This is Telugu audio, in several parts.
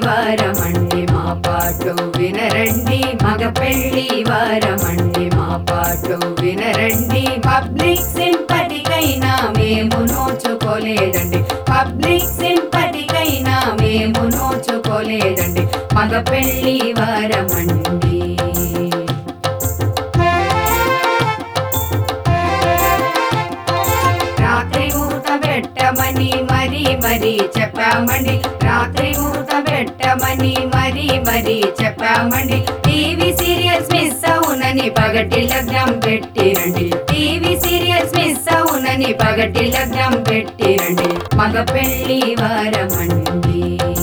వారమండి మా పాటు వినరండి మగ పెళ్లి వారమండి మా పాటు వినరండి పబ్లిక్ సింపటికైనా మేము నోచుకోలేదండి పబ్లిక్ సింపటికైనా మేము నోచుకోలేదండి మగ పెళ్లి వారమండి రాత్రి మూత పెట్టమని మరీ మరీ చెప్పామండి రాత్రి మూత పెట్టమని మరీ మరీ చెప్పామండి టీవీ సీరియల్స్ మిస్ అవునని పగటి లగ్నం పెట్టిరండి టీవీ సీరియల్స్ మిస్ అవునని పగటి లగ్నం పెట్టిరండి మగ పెళ్లి వారమండి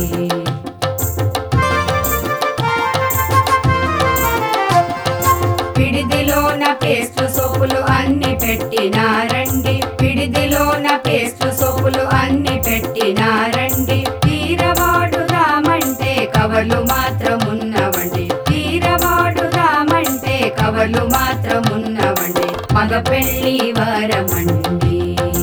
పిడిదిలోన పేస్ట్ సోపులు అన్ని పెట్టినారండి పిడిదిలోన పేస్ట్ సోపులు అన్ని పెట్టినారండి తీరవాడు రామంటే కవలు మాత్రం ఉన్నవండి తీరవాడు రామంటే కవలు మాత్రం ఉన్నవండి మగ పెళ్లి వారమండి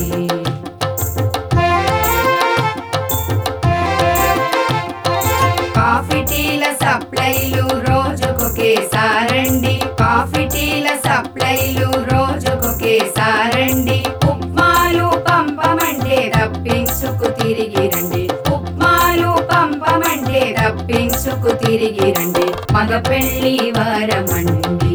కాఫీ టీల సప్లైలు రోజుకొకేసారండి కాఫీ టీల సప్లైలు రోజుకొకేసారండి ఉప్మాలు పంపమంటే రప్పించుకు తిరిగి రండి ఉప్మాలు పంపమంటే రప్పించుకు తిరిగి రండి మగ పెళ్లి వారమండి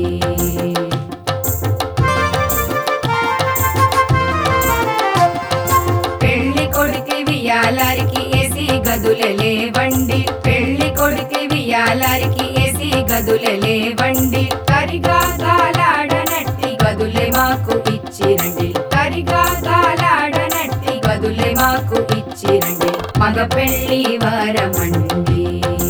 పెళ్లి కొడుకి వియాలారికి ఏసీ గదులే లేవండి పెళ్లి కొడుకి వియాలారికి ఏసీ గదులే లేవండి కరిగా గాలాడనట్టి గదులే మాకు ఇచ్చిరండి కరిగా గాలాడనట్టి గదులే మాకు ఇచ్చిరండి మగ పెళ్లి వారమండి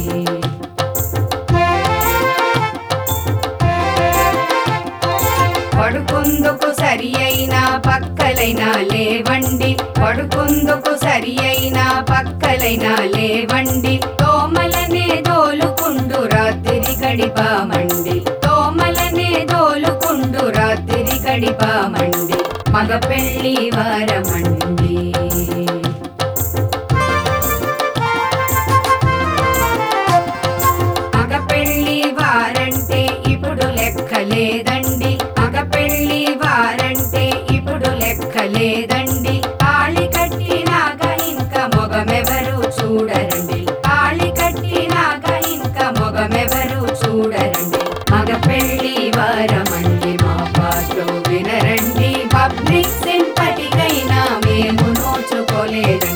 పడుకుందుకు సరి అయిన పక్కలైనా లేవండి పడుకుందుకు సరి అయిన పక్కలైనా లేవండి తోమలనే దోలుకుండు రాత్రి గడిపామండి తోమలనే దోలుకుండు రాత్రి గడిపామండి మగ పెళ్లి వారమండి మగ పెళ్లి వారంటే ఇప్పుడు లెక్క లేదండి మగ పెళ్లి వారంటే ఇప్పుడు లెక్క లేదండి తాళి కట్టినాక ఇంకా మొగమెవరు చూడరండి తాళి కట్టినాక ఇంకా మొగమెవరు చూడరండి మగ పెళ్లి వారమండి మా పాటలు వినరండి పబ్లిక్ సింపటికైనా మేము నోచుకోలేదు